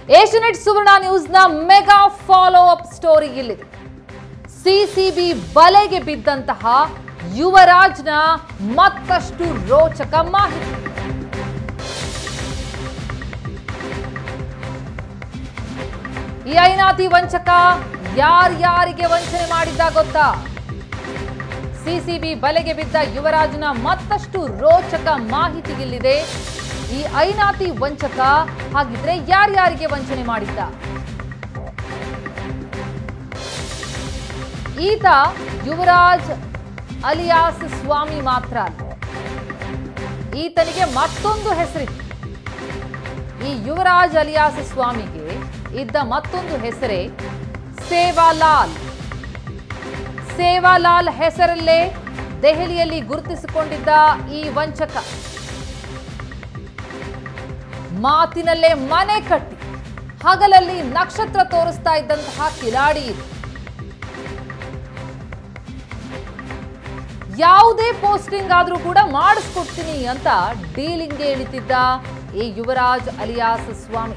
ಏಷ್ಯನೆಟ್ ಸುವರ್ಣ ನ್ಯೂಸ್ನ mega follow up story ಇಲ್ಲಿದೆ CCB ಬಲೆಗೆ ಬಿದ್ದಂತಹ ಯುವರಾಜ್ನ ಮತ್ತಷ್ಟು ರೋಚಕ ಮಾಹಿತಿ ಈ ಐನಾತಿ ವಂಚಕ ಯಾರ್ಯಾರಿಗೆ ವಂಚನೆ ಮಾಡಿದ್ದ ಗೊತ್ತಾ ಸಿಸಿಬಿ ಬಲೆಗೆ ಬಿದ್ದ ಯುವರಾಜ್ನ ಮತ್ತಷ್ಟು ರೋಚಕ ಮಾಹಿತಿ ಇಲ್ಲಿದೆ ಈ ಐನಾತಿ ವಂಚಕ ಹಾಗಿದ್ರೆ ಯಾರ್ಯಾರಿಗೆ ವಂಚನೆ ಮಾಡಿದ್ದ ಈತ ಯುವರಾಜ್ ಅಲಿಯಾಸ್ ಸ್ವಾಮಿ ಮಾತ್ರ ಅಲ್ಲ ಈತನಿಗೆ ಮತ್ತೊಂದು ಹೆಸರಿತ್ತು ಈ ಯುವರಾಜ್ ಅಲಿಯಾಸ್ ಸ್ವಾಮಿಗೆ ಇದ್ದ ಮತ್ತೊಂದು ಹೆಸರೇ ಸೇವಾಲಾಲ್ ಸೇವಾಲಾಲ್ ಹೆಸರಲ್ಲೇ ದೆಹಲಿಯಲ್ಲಿ ಗುರುತಿಸಿಕೊಂಡಿದ್ದ ಈ ವಂಚಕ ಮಾತಿನಲ್ಲೇ ಮನೆ ಕಟ್ಟಿ ಹಗಲಲ್ಲಿ ನಕ್ಷತ್ರ ತೋರಿಸ್ತಾ ಇದ್ದಂತಹ ಕಿಲಾಡಿ ಇದು ಯಾವುದೇ ಪೋಸ್ಟಿಂಗ್ ಆದ್ರೂ ಕೂಡ ಮಾಡಿಸ್ಕೊಡ್ತೀನಿ ಅಂತ ಡೀಲಿಂಗ್ಗೆ ಇಳಿತಿದ್ದ ಈ Yuvaraj alias Swamy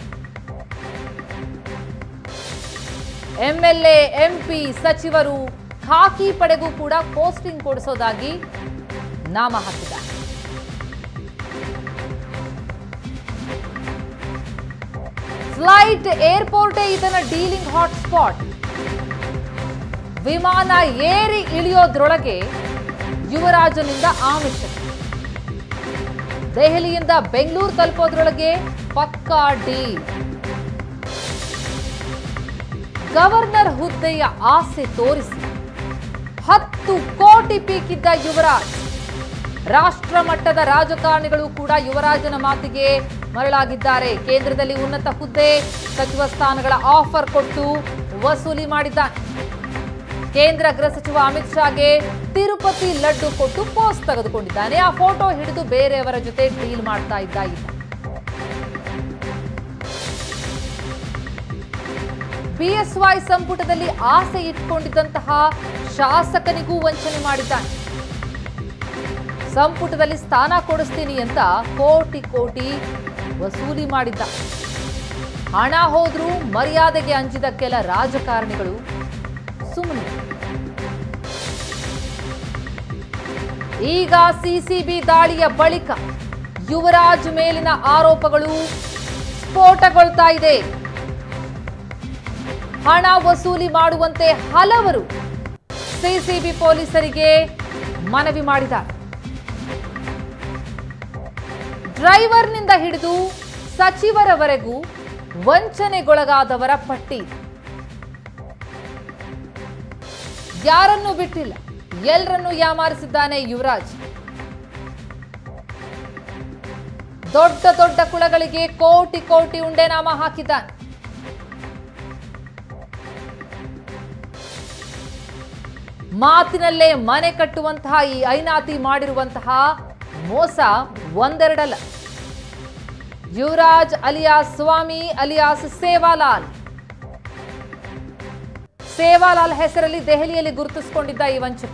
MLA MP ಸಚಿವರು ಖಾಕಿ ಪಡೆಗೂ ಕೂಡ ಪೋಸ್ಟಿಂಗ್ ಕೊಡಿಸೋದಾಗಿ ನಾಮ ಹಾಕಿದ ಫ್ಲೈಟ್ ಏರ್ಪೋರ್ಟೇ ಇದನ್ನ ಡೀಲಿಂಗ್ ಹಾಟ್ಸ್ಪಾಟ್ ವಿಮಾನ ಏರಿ ಇಳಿಯೋದ್ರೊಳಗೆ ಯುವರಾಜನಿಂದ ಆಮಿಷ ದೆಹಲಿಯಿಂದ ಬೆಂಗಳೂರು ತಲುಪೋದ್ರೊಳಗೆ ಪಕ್ಕಾ ಡೀಲ್ ಗವರ್ನರ್ ಹುದ್ದೆಯ ಆಸೆ ತೋರಿಸಿ ಹತ್ತು ಕೋಟಿ ಪೀಕಿದ್ದ ಯುವರಾಜ್ ರಾಷ್ಟ್ರ ಮಟ್ಟದ ರಾಜಕಾರಣಿಗಳು ಕೂಡ ಯುವರಾಜನ ಮಾತಿಗೆ ಮರಳಾಗಿದ್ದಾರೆ ಕೇಂದ್ರದಲ್ಲಿ ಉನ್ನತ ಹುದ್ದೆ ಸಚಿವ ಸ್ಥಾನಗಳ ಆಫರ್ ಕೊಟ್ಟು ವಸೂಲಿ ಮಾಡಿದ್ದಾನೆ ಕೇಂದ್ರ ಗೃಹ ಸಚಿವ ಅಮಿತ್ ಶಾಗೆ ತಿರುಪತಿ ಲಡ್ಡು ಕೊಟ್ಟು ಪೋಸ್ಟ್ ತೆಗೆದುಕೊಂಡಿದ್ದಾನೆ ಆ ಫೋಟೋ ಹಿಡಿದು ಬೇರೆಯವರ ಜೊತೆ ಡೀಲ್ ಮಾಡ್ತಾ ಇದ್ದ ಈತ ಬಿಎಸ್ವೈ ಸಂಪುಟದಲ್ಲಿ ಆಸೆ ಇಟ್ಕೊಂಡಿದ್ದಂತಹ ಶಾಸಕನಿಗೂ ವಂಚನೆ ಮಾಡಿದ್ದಾನೆ ಸಂಪುಟದಲ್ಲಿ ಸ್ಥಾನ ಕೊಡಿಸ್ತೀನಿ ಅಂತ ಕೋಟಿ ಕೋಟಿ ವಸೂಲಿ ಮಾಡಿದ್ದ ಹಣ ಹೋದ್ರೂ ಮರ್ಯಾದೆಗೆ ಅಂಜಿದ ಕೆಲ ರಾಜಕಾರಣಿಗಳು ಸುಮ್ಮನೆ ಈಗ ಸಿಸಿಬಿ ದಾಳಿಯ ಬಳಿಕ ಯುವರಾಜ್ ಮೇಲಿನ ಆರೋಪಗಳು ಸ್ಫೋಟಗೊಳ್ತಾ ಇದೆ ಹಣ ವಸೂಲಿ ಮಾಡುವಂತೆ ಹಲವರು ಸಿಸಿಬಿ ಪೊಲೀಸರಿಗೆ ಮನವಿ ಮಾಡಿದ್ದಾರೆ ಡ್ರೈವರ್ನಿಂದ ಹಿಡಿದು ಸಚಿವರವರೆಗೂ ವಂಚನೆಗೊಳಗಾದವರ ಪಟ್ಟಿ ಇದೆ. ಯಾರನ್ನೂ ಬಿಟ್ಟಿಲ್ಲ ಎಲ್ಲರನ್ನೂ ಯಾಮಾರಿಸಿದ್ದಾನೆ ಯುವರಾಜ್ ದೊಡ್ಡ ದೊಡ್ಡ ಕುಳಗಳಿಗೆ ಕೋಟಿ ಕೋಟಿ ಉಂಡೆ ನಾಮ ಹಾಕಿದ್ದಾನೆ ಮಾತಿನಲ್ಲೇ ಮನೆ ಕಟ್ಟುವಂತಹ ಈ ಐನಾತಿ ಮಾಡಿರುವಂತಹ ಮೋಸ ಒಂದೆರಡಲ್ಲ ಯುವರಾಜ್ ಅಲಿಯಾಸ್ ಸ್ವಾಮಿ ಅಲಿಯಾಸ್ ಸೇವಾಲಾಲ್ ಸೇವಾಲಾಲ್ ಹೆಸರಲ್ಲಿ ದೆಹಲಿಯಲ್ಲಿ ಗುರುತಿಸಿಕೊಂಡಿದ್ದ ಈ ವಂಚಕ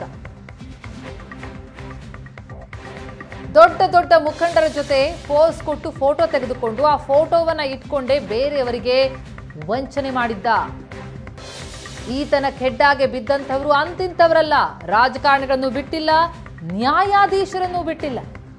ದೊಡ್ಡ ದೊಡ್ಡ ಮುಖಂಡರ ಜೊತೆ ಪೋಸ್ ಕೊಟ್ಟು ಫೋಟೋ ತೆಗೆದುಕೊಂಡು ಆ ಫೋಟೋವನ್ನ ಇಟ್ಕೊಂಡೇ ಬೇರೆಯವರಿಗೆ ವಂಚನೆ ಮಾಡಿದ್ದ ಈತನ ಖೆಡ್ಡಾಗೆ ಬಿದ್ದಂಥವರು ಅಂತಿಂತವರಲ್ಲ ರಾಜಕಾರಣಿಗಳನ್ನು ಬಿಟ್ಟಿಲ್ಲ ನ್ಯಾಯಾಧೀಶರನ್ನು ಬಿಟ್ಟಿಲ್ಲ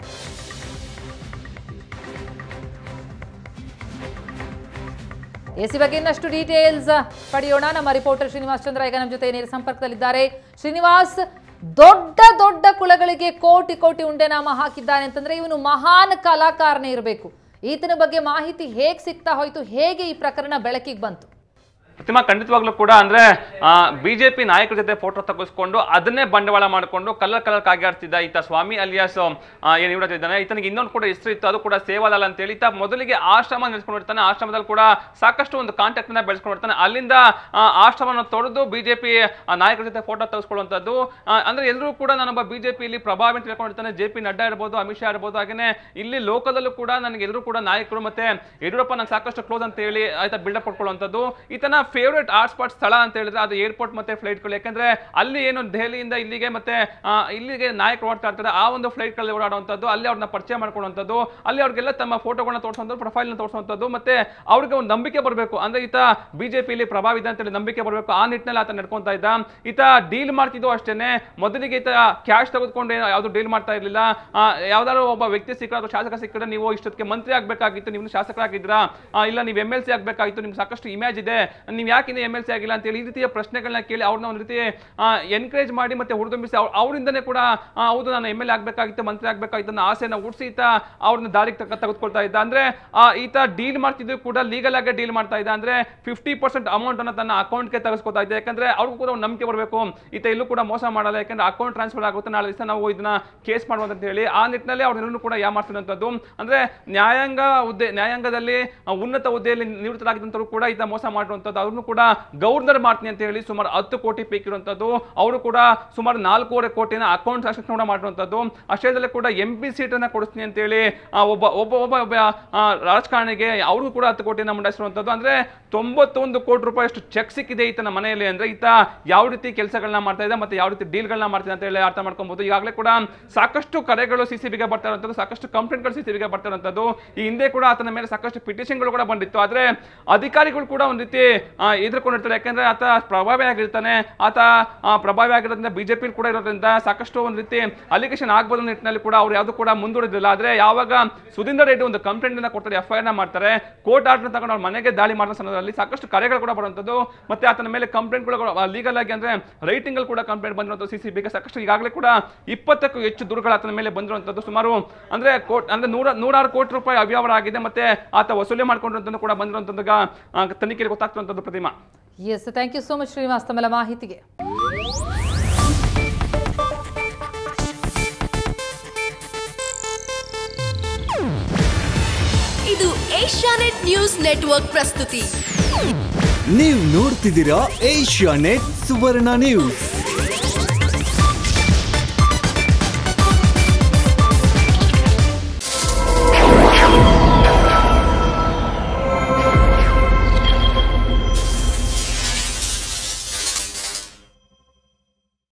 ಎಸಿ ಬಗ್ಗೆ ಇನ್ನಷ್ಟು ಡೀಟೇಲ್ಸ್ ಪಡೆಯೋಣ ನಮ್ಮ ರಿಪೋರ್ಟರ್ ಶ್ರೀನಿವಾಸ್ ಚಂದ್ರ ಈಗ ನಮ್ಮ ಜೊತೆ ನೇರ ಸಂಪರ್ಕದಲ್ಲಿದ್ದಾರೆ ಶ್ರೀನಿವಾಸ್ ದೊಡ್ಡ ದೊಡ್ಡ ಕುಳಗಳಿಗೆ ಕೋಟಿ ಕೋಟಿ ಉಂಡೆನಾಮ ಹಾಕಿದ್ದಾನೆ ಅಂತಂದ್ರೆ ಇವನು ಮಹಾನ್ ಕಲಾಕಾರನೇ ಇರಬೇಕು ಈತನ ಬಗ್ಗೆ ಮಾಹಿತಿ ಹೇಗೆ ಸಿಗ್ತಾ ಹೋಯ್ತು ಹೇಗೆ ಈ ಪ್ರಕರಣ ಬೆಳಕಿಗೆ ಬಂತು ಪ್ರತಿಮಾ ಖಂಡಿತವಾಗ್ಲೂ ಕೂಡ ಅಂದ್ರೆ ಬಿಜೆಪಿ ನಾಯಕರ ಜೊತೆ ಫೋಟೋ ತೆಗೆಸ್ಕೊಂಡು ಅದನ್ನೇ ಬಂಡವಾಳ ಮಾಡಿಕೊಂಡು ಕಲರ್ ಕಲರ್ ಕಾಗಾಡ್ತಿದ್ದ ಈತ ಸ್ವಾಮಿ ಅಲಿಯಾಸ್ ಏನ್ ಯುವರಾಜ್ ಇದ್ದಾನೆ ಈತನಿಗೆ ಇನ್ನೊಂದು ಕೂಡ ಹೆಸರು ಇತ್ತು ಅದು ಕೂಡ ಸೇವಾಲಾಲ್ ಅಂತ ಹೇಳಿ ಈತ ಮೊದಲಿಗೆ ಆಶ್ರಮ ನಡೆಸ್ಕೊಂಡಿರ್ತಾನೆ ಆಶ್ರಮದಲ್ಲಿ ಕೂಡ ಸಾಕಷ್ಟು ಒಂದು ಕಾಂಟ್ಯಾಕ್ಟ್ ನ ಬೆಳೆಸ್ಕೊಂಡಿರ್ತಾನೆ ಅಲ್ಲಿಂದ ಆ, ಆಶ್ರಮವನ್ನು ತೊಡೆದು ಬಿಜೆಪಿ ನಾಯಕರ ಜೊತೆ ಫೋಟೋ ತೆಗೆಸ್ಕೊಳ್ಳುವಂಥದ್ದು ಆ, ಅಂದ್ರೆ ಎಲ್ಲರೂ ಕೂಡ ನಾನೊಬ್ಬ ಬಿಜೆಪಿಯಲ್ಲಿ ಪ್ರಭಾವಿ ಅಂತ ತಿಳ್ಕೊಂಡಿರ್ತಾನೆ ಜೆ ಪಿ ನಡ್ಡಾ ಇರ್ಬೋದು ಅಮಿತ್ ಶಾ ಇರ್ಬೋದು ಹಾಗೇನೆ ಇಲ್ಲಿ ಲೋಕದಲ್ಲೂ ಕೂಡ ನನಗೆ ಎಲ್ಲರೂ ಕೂಡ ನಾಯಕರು ಮತ್ತೆ ಯಡಿಯೂರಪ್ಪ ನಂಗೆ ಸಾಕಷ್ಟು ಕ್ಲೋಸ್ ಅಂತ ಹೇಳಿ ಆಯ್ತಾ ಬಿಲ್ಡಪ್ ಕೊಟ್ಕೊಳ್ಳುವಂಥದ್ದು ಈತನ ಫೇವ್ರೆಟ್ ಹಾಟ್ಸ್ಪಾಟ್ ಸ್ಥಳ ಅಂತ ಹೇಳಿದ್ರೆ ಅದು ಏರ್ಪೋರ್ಟ್ ಮತ್ತೆ ಫ್ಲೈಟ್ಗಳು ಯಾಕಂದ್ರೆ ಅಲ್ಲಿ ಏನು ದೆಹಲಿಯಿಂದ ಇಲ್ಲಿಗೆ ಮತ್ತೆ ಆ, ಇಲ್ಲಿಗೆ ನಾಯಕರು ಓಡ್ತಾ ಇರ್ತಾರೆ ಆ ಒಂದು ಫ್ಲೈಟ್ಗಳಲ್ಲಿ ಓಡಾಡುವಂಥದ್ದು ಅಲ್ಲಿ ಅವ್ರನ್ನ ಪರಿಚಯ ಮಾಡ್ಕೊಳ್ಳುವಂಥದ್ದು ಅಲ್ಲಿ ಅವ್ರಿಗೆಲ್ಲ ತಮ್ಮ ಫೋಟೋಗಳನ್ನ ತೋರಿಸುವಂಥದ್ದು ಪ್ರೊಫೈಲ್ನ ತೋರಿಸುವಂಥದ್ದು ಮತ್ತೆ ಅವ್ರಿಗೆ ಒಂದು ನಂಬಿಕೆ ಬರಬೇಕು ಅಂದ್ರೆ ಈತ ಬಿಜೆಪಿಯಲ್ಲಿ ಪ್ರಭಾವ ಇದೆ ಅಂತೇಳಿ ನಂಬಿಕೆ ಬರಬೇಕು ಆ ನಿಟ್ಟಿನಲ್ಲಿ ಆತ ನಡ್ಕೊಂತ ಇದ್ದ ಈತ ಡೀಲ್ ಮಾಡ್ತಿದ್ದು ಅಷ್ಟೇನೆ ಮೊದಲಿಗೆ ಈತ ಕ್ಯಾಶ್ ತೆಗೆದುಕೊಂಡು ಯಾವುದು ಡೀಲ್ ಮಾಡ್ತಾ ಇರಲಿಲ್ಲ ಯಾವ್ದಾದ್ರು ಒಬ್ಬ ವ್ಯಕ್ತಿ ಸಿಕ್ಕರೆ ಅಥವಾ ಶಾಸಕ ಸಿಕ್ಕರೆ ನೀವು ಇಷ್ಟೊತ್ತಿಗೆ ಮಂತ್ರಿ ಆಗ್ಬೇಕಾಗಿತ್ತು ನೀವು ಶಾಸಕರಾಗಿದ್ದೀರಾ ಆ, ಇಲ್ಲ ನೀವು ಎಮ್ ಎಲ್ ಸಿ ಆಗ್ಬೇಕಾಗಿತ್ತು ನಿಮ್ಗೆ ಸಾಕಷ್ಟು ಇಮೇಜ್ ಇದೆ ನೀವು ಯಾಕೆ ಇನ್ನು ಎಮ್ ಎಲ್ ಸಿ ಆಗಿಲ್ಲ ಅಂತೇಳಿ ಈ ರೀತಿಯ ಪ್ರಶ್ನೆಗಳನ್ನ ಕೇಳಿ ಅವ್ರನ್ನ ಒಂದು ರೀತಿ ಎನ್ಕರೇಜ್ ಮಾಡಿ ಮತ್ತೆ ಹುರಿದುಂಬಿಸಿ ಅವ್ರ ಅವರಿಂದನೇ ಕೂಡ ಆ, ಹೌದು ನಾನು ಎಮ್ ಎಲ್ ಎ ಆಗ್ಬೇಕಾಗಿತ್ತು ಮಂತ್ರಿ ಆಗ್ಬೇಕಾಗಿತ್ತು ಅನ್ನೋ ಆಸೆನ ಹುಡ್ಸಿ ಈತ ಅವ್ರನ್ನ ದಾರಿಗೆ ತಕ್ಕ ತೆಗೆದುಕೊಳ್ತಾ ಇದ್ದ ಅಂದ್ರೆ ಆ, ಈತ ಡೀಲ್ ಮಾಡ್ತಿದ್ದು ಕೂಡ ಲೀಗಲ್ ಆಗಿ ಡೀಲ್ ಮಾಡ್ತಾ ಇದ್ದ ಅಂದ್ರೆ ಫಿಫ್ಟಿ ಪರ್ಸೆಂಟ್ ಅಮೌಂಟ್ ಅನ್ನ ತನ್ನ ಅಕೌಂಟ್ಗೆ ತೆಗೆಸ್ಕೊತಾ ಇದ್ದ ಯಾಕಂದ್ರೆ ಅವ್ರಿಗೂ ಕೂಡ ಒಂದು ನಂಬಿಕೆ ಬರಬೇಕು ಈತ ಎಲ್ಲೂ ಕೂಡ ಮೋಸ ಮಾಡಲ್ಲ ಯಾಕಂದ್ರೆ ಅಕೌಂಟ್ ಟ್ರಾನ್ಸ್ಫರ್ ಆಗುತ್ತೆ ನಾಳೆ ದಿವಸ ನಾವು ಇದನ್ನ ಕೇಸ್ ಮಾಡುವಂತ ಅಂತ ಹೇಳಿ ಆ ನಿಟ್ಟಿನಲ್ಲಿ ಅವ್ರನ್ನೆಲ್ಲೂ ಕೂಡ ಯಾಮಾಡ್ತಿರುವಂತದ್ದು ಅಂದ್ರೆ ನ್ಯಾಯಾಂಗ ಹುದ್ದೆ ನ್ಯಾಯಾಂಗದಲ್ಲಿ ಆ, ಉನ್ನತ ಹುದ್ದೆಯಲ್ಲಿ ನಿವೃತ್ತರಾಗಿದ್ದಂಥವ್ರು ಕೂಡ ಈತ ಮೋಸ ಮಾಡಿರುವಂಥದ್ದು ಅವ್ರನ್ನು ಕೂಡ ಗವರ್ನರ್ ಮಾಡ್ತೀನಿ ಅಂತ ಹೇಳಿ ಸುಮಾರು ಹತ್ತು ಕೋಟಿ ಪೀಕ್ ಇರುವಂಥದ್ದು ಅವರು ಕೂಡ ಸುಮಾರು ನಾಲ್ಕೂವರೆ ಕೋಟಿನ ಅಕೌಂಟ್ ಟ್ರಾನ್ಸಾಕ್ಷನ್ ಕೂಡ ಮಾಡಿರುವಂಥದ್ದು ಅಷ್ಟೇದಲ್ಲೇ ಕೂಡ ಎಂ ಪಿ ಸೀಟನ್ನು ಕೊಡಿಸ್ತೀನಿ ಅಂತೇಳಿ ಆ, ಒಬ್ಬ ಒಬ್ಬ ಒಬ್ಬ ಒಬ್ಬ ಆ, ರಾಜಕಾರಣಿಗೆ ಅವ್ರಿಗೂ ಕೂಡ ಹತ್ತು ಕೋಟಿನ ಮುಂಡಾಯಿಸಿರುವಂಥದ್ದು ಅಂದ್ರೆ ತೊಂಬತ್ತೊಂದು ಕೋಟಿ ರೂಪಾಯಿ ಅಷ್ಟು ಚೆಕ್ ಸಿಕ್ಕಿದೆ ಈತನ ಮನೆಯಲ್ಲಿ ಅಂದ್ರೆ ಈತ ಯಾವ ರೀತಿ ಕೆಲಸಗಳನ್ನ ಮಾಡ್ತಾ ಇದೆ ಮತ್ತೆ ಯಾವ ರೀತಿ ಡೀಲ್ಗಳನ್ನ ಮಾಡ್ತಿದೆ ಅಂತ ಹೇಳಿ ಅರ್ಥ ಮಾಡ್ಕೊಬಹುದು ಈಗಾಗಲೇ ಕೂಡ ಸಾಕಷ್ಟು ಕರೆಗಳು ಸಿ ಸಿ ಬಿಗೆ ಬರ್ತಾ ಇರುವಂಥದ್ದು ಸಾಕಷ್ಟು ಕಂಪ್ಲೇಂಟ್ಗಳು ಸಿ ಸಿ ಬಿಗೆ ಬರ್ತಾ ಇರುವಂಥದ್ದು ಈ ಹಿಂದೆ ಕೂಡ ಆತನ ಮೇಲೆ ಸಾಕಷ್ಟು ಪಿಟಿಷನ್ಗಳು ಕೂಡ ಬಂದಿತ್ತು ಆದ್ರೆ ಅಧಿಕಾರಿಗಳು ಕೂಡ ಒಂದು ರೀತಿ ಆ, ಎದುರ್ಕೊಂಡಿರ್ತಾರೆ ಯಾಕಂದ್ರೆ ಆತ ಪ್ರಭಾವಿ ಆಗಿರ್ತಾನೆ ಆತ ಆ, ಪ್ರಭಾವಿ ಆಗಿರೋದ್ರಿಂದ ಬಿಜೆಪಿ ಕೂಡ ಇರೋದ್ರಿಂದ ಸಾಕಷ್ಟು ಒಂದು ರೀತಿ ಅಲಿಗೇಷನ್ ಆಗ್ಬೋದು ಅನ್ನೋ ನಿಟ್ಟಿನಲ್ಲಿ ಕೂಡ ಅವ್ರು ಯಾವುದು ಕೂಡ ಮುಂದೂಡಿದಿಲ್ಲ ಆದ್ರೆ ಯಾವಾಗ ಸುಧೀಂದರ್ ರೆಡ್ಡಿ ಒಂದು ಕಂಪ್ಲೇಂಟ್ ಅನ್ನ ಕೊಡ್ತಾರೆ ಎಫ್ ಐ ಆರ್ ಮಾಡ್ತಾರೆ ಕೋರ್ಟ್ ಆರ್ಡರ್ ತಗೊಂಡು ಅವ್ರ ಮನೆಗೆ ದಾಳಿ ಮಾಡೋ ಸಂದರ್ಭದಲ್ಲಿ ಸಾಕಷ್ಟು ಕರೆಗಳು ಕೂಡ ಬರುವಂಥದ್ದು ಮತ್ತೆ ಆತನ ಮೇಲೆ ಕಂಪ್ಲೇಂಟ್ ಕೂಡ ಲೀಗಲ್ ಆಗಿ ಅಂದ್ರೆ ರೈಟಿಂಗ್ ಅಲ್ಲಿ ಕೂಡ ಕಂಪ್ಲೇಂಟ್ ಬಂದಿರುವಂಥದ್ದು ಸಿ ಸಿ ಬಿಗೆ ಸಾಕಷ್ಟು ಈಗಾಗಲೇ ಕೂಡ ಇಪ್ಪತ್ತಕ್ಕೂ ಹೆಚ್ಚು ದೂರುಗಳು ಆತನ ಮೇಲೆ ಬಂದಿರುವಂಥದ್ದು ಸುಮಾರು ಅಂದ್ರೆ ಕೋಟ್ ಅಂದ್ರೆ ನೂರ ನೂರಾರು ಕೋಟಿ ರೂಪಾಯಿ ಅವ್ಯವಹಾರ ಆಗಿದೆ ಮತ್ತೆ ಆತ ವಸೂಲಿ ಮಾಡ್ಕೊಂಡಿರುವಂಥದ್ದು ಕೂಡ ಬಂದಿರುವಂಥದ್ದು ತನಿಖೆಗೆ ಗೊತ್ತಾಗ್ತಿರುವಂಥದ್ದು Prathima S thank you so much Srinivas ತಮ್ಮೆಲ್ಲ ಮಾಹಿತಿಗೆ ಇದು ಏಷ್ಯಾನೆಟ್ ನ್ಯೂಸ್ ನೆಟ್ವರ್ಕ್ ಪ್ರಸ್ತುತಿ ನೀವು ನೋಡ್ತಿದ್ದೀರಾ ಏಷ್ಯಾ ನೆಟ್ ಸುವರ್ಣ ನ್ಯೂಸ್